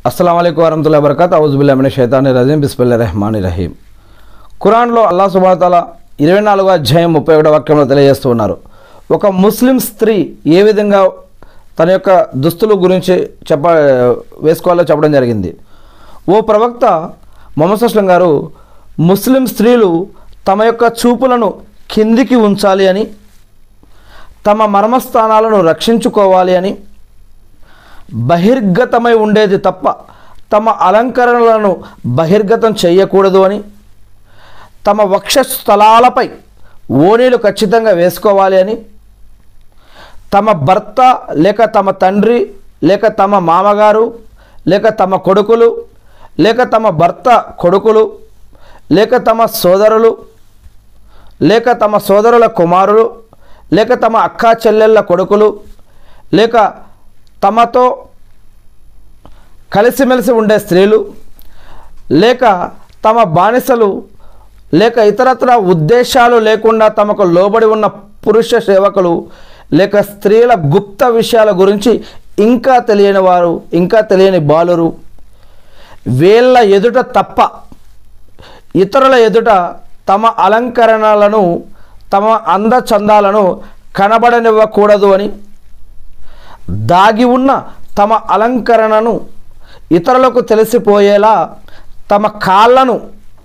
అస్సలం అయికు వరహతుల్లా వరకత్ అవుజుబుల్లామిన షైతాని రజీం బిస్మిల్లా రెహమాని రహీం ఖురాన్లో అల్లా సుబాతాల ఇరవై నాలుగో అధ్యాయం ముప్పై ఒకటో వాక్యంలో తెలియజేస్తూ ఉన్నారు ఒక ముస్లిం స్త్రీ ఏ విధంగా తన యొక్క దుస్తుల గురించి చెప్ప వేసుకోవాలో చెప్పడం జరిగింది ఓ ప్రవక్త మొహమ్మద్ అస్లం గారు ముస్లిం స్త్రీలు తమ యొక్క చూపులను కిందికి ఉంచాలి అని తమ మర్మస్థానాలను రక్షించుకోవాలి అని బహిర్గతమై ఉండేది తప్ప తమ అలంకరణలను బహిర్గతం చేయకూడదు అని తమ వక్షస్థలాలపై ఓణీలు ఖచ్చితంగా వేసుకోవాలి అని తమ భర్త లేక తమ తండ్రి లేక తమ మామగారు లేక తమ కొడుకులు లేక తమ భర్త కొడుకులు లేక తమ సోదరులు లేక తమ సోదరుల కుమారులు లేక తమ అక్కా చెల్లెళ్ళ కొడుకులు లేక తమతో కలిసిమెలిసి ఉండే స్త్రీలు లేక తమ బానిసలు లేక ఇతరత్ర ఉద్దేశాలు లేకుండా తమకు లోబడి ఉన్న పురుష సేవకులు లేక స్త్రీల గుప్త విషయాల గురించి ఇంకా తెలియని వారు ఇంకా తెలియని బాలురు వీళ్ళ ఎదుట తప్ప ఇతరుల ఎదుట తమ అలంకరణలను తమ అందచందాలను కనబడనివ్వకూడదు అని దాగి ఉన్న తమ అలంకరణను ఇతరులకు తెలిసిపోయేలా తమ కాళ్ళను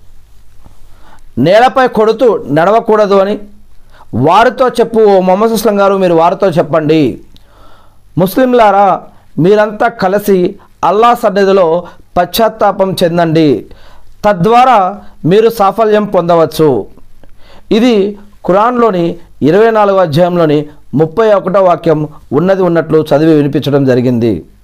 నేలపై కొడుతూ నడవకూడదు అని వారితో చెప్పు ఓ మొహమ్మద్ అస్లం గారు మీరు వారితో చెప్పండి ముస్లింలారా మీరంతా కలిసి అల్లా సన్నిధిలో పశ్చాత్తాపం చెందండి తద్వారా మీరు సాఫల్యం పొందవచ్చు ఇది ఖురాన్లోని ఇరవై నాలుగో అధ్యాయంలోని ముప్పై ఒకటో వాక్యం ఉన్నది ఉన్నట్లు చదివి వినిపించడం జరిగింది